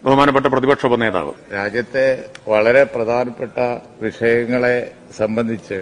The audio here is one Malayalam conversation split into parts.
ബഹുമാനപ്പെട്ട പ്രതിപക്ഷ ഉപനേതാവ് രാജ്യത്തെ വളരെ പ്രധാനപ്പെട്ട വിഷയങ്ങളെ സംബന്ധിച്ച്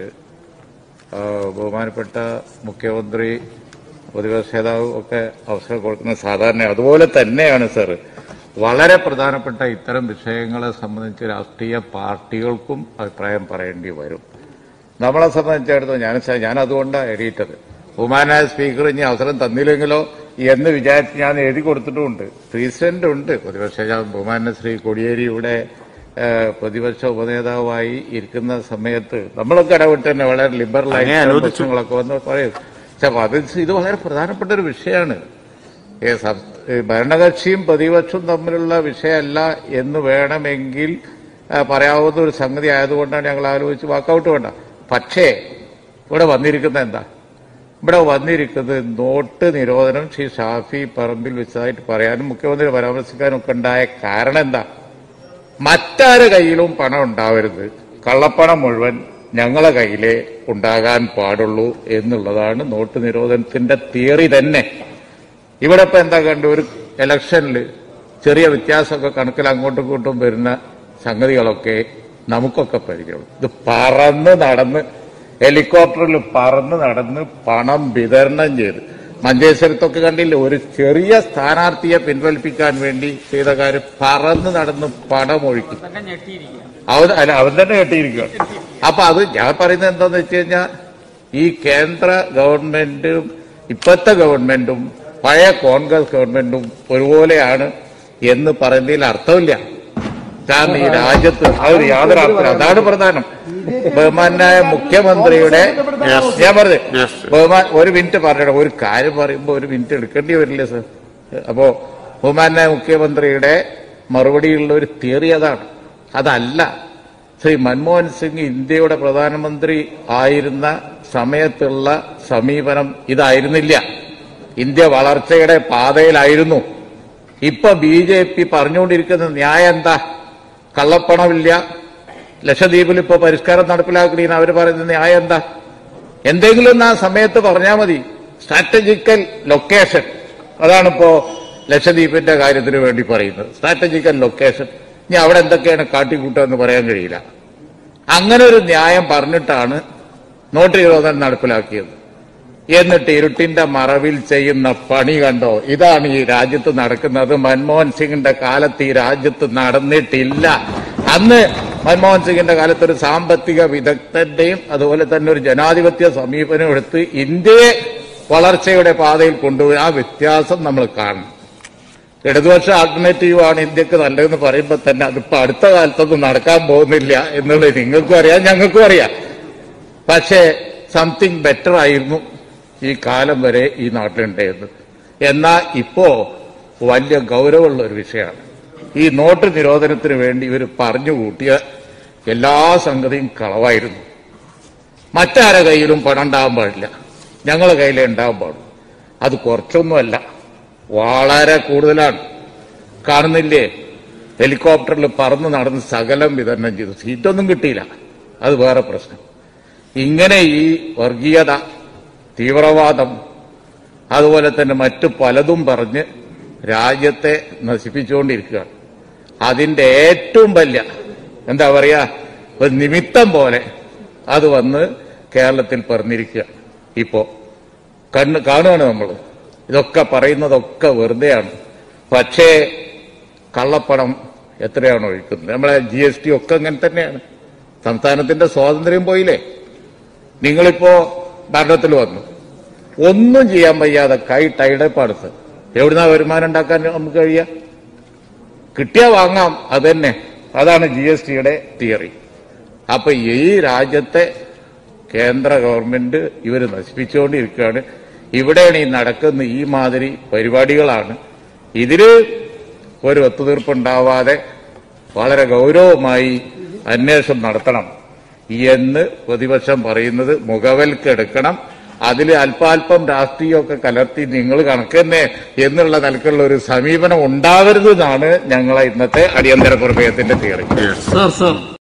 ആ, ബഹുമാനപ്പെട്ട മുഖ്യമന്ത്രി പ്രതിപക്ഷ നേതാവ് ഒക്കെ അവസരം കൊടുക്കുന്നത് സാധാരണ അതുപോലെ തന്നെയാണ് സർ വളരെ പ്രധാനപ്പെട്ട ഇത്തരം വിഷയങ്ങളെ സംബന്ധിച്ച് രാഷ്ട്രീയ പാർട്ടികൾക്കും അഭിപ്രായം പറയേണ്ടി വരും നമ്മളെ സംബന്ധിച്ചിടത്തോളം ഞാൻ സ- ഞാൻ അതുകൊണ്ടാണ് എഴുതിയിട്ടത് ബഹുമാനായ സ്പീക്കർ ഇനി അവസരം തന്നില്ലെങ്കിലോ എന്ന് വിചാരിച്ച് ഞാൻ എഴുതി കൊടുത്തിട്ടുമുണ്ട് പ്രസിഡന്റ് ഉണ്ട് പ്രതിപക്ഷ ഞാൻ ബഹുമാന ശ്രീ കോടിയേരിയുടെ ഏഹ്, പ്രതിപക്ഷ ഉപനേതാവായി ഇരിക്കുന്ന സമയത്ത് നമ്മളൊക്കെ ഇടപെട്ട് തന്നെ വളരെ ലിബറൽ അങ്ങനെ ആയിട്ട് അനുവദിച്ചു. പ്രശ്നങ്ങളൊക്കെ വന്ന് പറയും പക്ഷെ അത് ഇത് വളരെ പ്രധാനപ്പെട്ട ഒരു വിഷയമാണ് ഏ, സം- ഏ, ഭരണകക്ഷിയും പ്രതിപക്ഷവും തമ്മിലുള്ള വിഷയമല്ല എന്ന് വേണമെങ്കിൽ ആ, പറയാവുന്ന ഒരു സംഗതി ആയതുകൊണ്ടാണ് ഞങ്ങൾ ആലോചിച്ച് വാക്കൗട്ട് വേണ്ട പക്ഷേ ഇവിടെ വന്നിരിക്കുന്നത് എന്താ ഇവിടെ വന്നിരിക്കുന്നത് നോട്ട് നിരോധനം ശ്രീ ഷാഫി പറമ്പിൽ വെച്ചതായിട്ട് പറയാനും മുഖ്യമന്ത്രി പരാമർശിക്കാനും ഒക്കെ ഉണ്ടായ കാരണം എന്താ മറ്റാരുടെ കയ്യിലും പണം ഉണ്ടാവരുത് കള്ളപ്പണം മുഴുവൻ ഞങ്ങളെ കയ്യിലേ ഉണ്ടാകാൻ പാടുള്ളൂ എന്നുള്ളതാണ് നോട്ട് നിരോധനത്തിന്റെ തിയറി തന്നെ ഇവിടെ ഇപ്പൊ എന്താ കണ്ടു ഒരു ഇലക്ഷനിൽ ചെറിയ വ്യത്യാസമൊക്കെ കണക്കിൽ അങ്ങോട്ടും ഇങ്ങോട്ടും വരുന്ന സംഗതികളൊക്കെ നമുക്കൊക്കെ പരിചയമുള്ളൂ ഇത് പറന്ന് നടന്ന് ഹെലികോപ്റ്ററിൽ പറന്ന് നടന്ന് പണം വിതരണം ചെയ്ത് മഞ്ചേശ്വരത്തൊക്കെ കണ്ടില്ലേ ഒരു ചെറിയ സ്ഥാനാർത്ഥിയെ പിൻവലിപ്പിക്കാൻ വേണ്ടി ചെയ്ത കാര്യം പറന്ന് നടന്ന് പണം ഒഴുക്കി അവൻ അല്ല അവൻ തന്നെ കെട്ടിയിരിക്കുകയാണ് അപ്പൊ അത് ഞാൻ പറയുന്നത് എന്താന്ന് വെച്ച് കഴിഞ്ഞാൽ ഈ കേന്ദ്ര ഗവൺമെന്റും ഇപ്പോഴത്തെ ഗവൺമെന്റും പഴയ കോൺഗ്രസ് ഗവൺമെന്റും ഒരുപോലെയാണ് എന്ന് പറയുന്നതിൽ അർത്ഥമില്ല കാരണം ഈ രാജ്യത്ത് അത് യാതൊരു അർത്ഥം അതാണ് പ്രധാനം ബഹുമാനായ മുഖ്യമന്ത്രിയുടെ ഞാൻ പറഞ്ഞു Yes. ബഹുമാൻ ഒരു മിനിറ്റ് പറയണം ഒരു കാര്യം പറയുമ്പോൾ ഒരു മിനിറ്റ് എടുക്കേണ്ടി വരില്ലേ സർ അപ്പോ ബഹുമാനായ മുഖ്യമന്ത്രിയുടെ മറുപടിയുള്ള ഒരു തിയറി അതാണ് അതല്ല ശ്രീ മൻമോഹൻ സിംഗ് ഇന്ത്യയുടെ പ്രധാനമന്ത്രി ആയിരുന്ന സമയത്തുള്ള സമീപനം ഇതായിരുന്നില്ല ഇന്ത്യ വളർച്ചയുടെ പാതയിലായിരുന്നു ഇപ്പൊ ബി ജെ പി പറഞ്ഞുകൊണ്ടിരിക്കുന്ന ന്യായം എന്താ കള്ളപ്പണമില്ല ലക്ഷദ്വീപിൽ ഇപ്പൊ പരിഷ്കാരം നടപ്പിലാക്കണീന്ന് അവർ പറയുന്ന ന്യായം എന്താ എന്തെങ്കിലും ഒന്ന് ആ സമയത്ത് പറഞ്ഞാൽ മതി സ്ട്രാറ്റജിക്കൽ ലൊക്കേഷൻ അതാണിപ്പോ ലക്ഷദ്വീപിന്റെ കാര്യത്തിന് വേണ്ടി പറയുന്നത് സ്ട്രാറ്റജിക്കൽ ലൊക്കേഷൻ ഇനി അവിടെ എന്തൊക്കെയാണ് കാട്ടിക്കൂട്ടുക എന്ന് പറയാൻ കഴിയില്ല അങ്ങനെ ഒരു ന്യായം പറഞ്ഞിട്ടാണ് നോട്ട് നിരോധനം നടപ്പിലാക്കിയത് എന്നിട്ട് ഇരുട്ടിന്റെ മറവിൽ ചെയ്യുന്ന പണി കണ്ടോ ഇതാണ് ഈ രാജ്യത്ത് നടക്കുന്നത് മൻമോഹൻ സിംഗിന്റെ കാലത്ത് ഈ രാജ്യത്ത് നടന്നിട്ടില്ല അന്ന് മൻമോഹൻ സിംഗിന്റെ കാലത്ത് ഒരു സാമ്പത്തിക വിദഗ്ധന്റെയും അതുപോലെ തന്നെ ഒരു ജനാധിപത്യ സമീപനം എടുത്ത് ഇന്ത്യയെ വളർച്ചയുടെ പാതയിൽ കൊണ്ടുപോയി ആ വ്യത്യാസം നമ്മൾ കാണണം ഇടതുപക്ഷ ആൾട്ടർനേറ്റീവ് ആണ് ഇന്ത്യക്ക് നല്ലതെന്ന് പറയുമ്പോൾ തന്നെ അതിപ്പോ അടുത്ത കാലത്തൊന്നും നടക്കാൻ പോകുന്നില്ല എന്നുള്ളത് നിങ്ങൾക്കും അറിയാം ഞങ്ങൾക്കും അറിയാം പക്ഷേ സംതിങ് ബെറ്റർ ആയിരുന്നു ഈ കാലം വരെ ഈ നാട്ടിലുണ്ടായിരുന്നത് എന്നാൽ ഇപ്പോ വലിയ ഗൗരവമുള്ള ഒരു വിഷയമാണ് ഈ നോട്ട് നിരോധനത്തിന് വേണ്ടി ഇവർ പറഞ്ഞു കൂട്ടിയ എല്ലാ സംഗതിയും കളവായിരുന്നു മറ്റാരെ കയ്യിലും പണം ഉണ്ടാകാൻ പാടില്ല ഞങ്ങളെ കയ്യിലേ ഉണ്ടാകാൻ പാടുള്ളൂ അത് കുറച്ചൊന്നുമല്ല വളരെ കൂടുതലാണ് കാണുന്നില്ലേ ഹെലികോപ്റ്ററിൽ പറന്ന് നടന്ന് സകലം വിതരണം ചെയ്തു സീറ്റൊന്നും കിട്ടിയില്ല അത് വേറെ പ്രശ്നം ഇങ്ങനെ ഈ വർഗീയത തീവ്രവാദം അതുപോലെ തന്നെ മറ്റു പലതും പറഞ്ഞ് രാജ്യത്തെ നശിപ്പിച്ചുകൊണ്ടിരിക്കുകയാണ് അതിന്റെ ഏറ്റവും വലിയ എന്താ പറയാ ഒരു നിമിത്തം പോലെ അത് വന്ന് കേരളത്തിൽ പറഞ്ഞിരിക്കുക ഇപ്പോ കണ്ണ് കാണുകയാണ് നമ്മൾ ഇതൊക്കെ പറയുന്നതൊക്കെ വെറുതെയാണ് പക്ഷേ കള്ളപ്പണം എത്രയാണ് ഒഴിക്കുന്നത് നമ്മളെ ജി എസ് ടി ഒക്കെ അങ്ങനെ തന്നെയാണ് സംസ്ഥാനത്തിന്റെ സ്വാതന്ത്ര്യം പോയില്ലേ നിങ്ങളിപ്പോ ഭരണത്തിൽ വന്നു ഒന്നും ചെയ്യാൻ വയ്യാതെ കൈ ടൈഡപ്പാടുത്ത് എവിടുന്നാ വരുമാനം ഉണ്ടാക്കാൻ നമുക്ക് കഴിയുക കിട്ടിയാ വാങ്ങാം അതന്നെ അതാണ് ജി എസ് ടിയുടെ തിയറി അപ്പൊ ഈ രാജ്യത്തെ കേന്ദ്ര ഗവൺമെന്റ് ഇവർ നശിപ്പിച്ചുകൊണ്ടിരിക്കുകയാണ് ഇവിടെയാണ് ഈ നടക്കുന്ന ഈ മാതിരി പരിപാടികളാണ് ഇതില് ഒരു ഒത്തുതീർപ്പുണ്ടാവാതെ വളരെ ഗൗരവമായി അന്വേഷണം നടത്തണം എന്ന് പ്രതിപക്ഷം പറയുന്നത് മുഖവൽക്കെടുക്കണം അതിൽ അല്പാൽപം രാഷ്ട്രീയമൊക്കെ കലർത്തി നിങ്ങൾ കണക്കന്നെ എന്നുള്ള നിലക്കുള്ള ഒരു സമീപനം ഉണ്ടാവരുതെന്നാണ് ഞങ്ങളെ ഇന്നത്തെ അടിയന്തര പ്രമേയത്തിന്റെ തിയറി Yes. Sir sir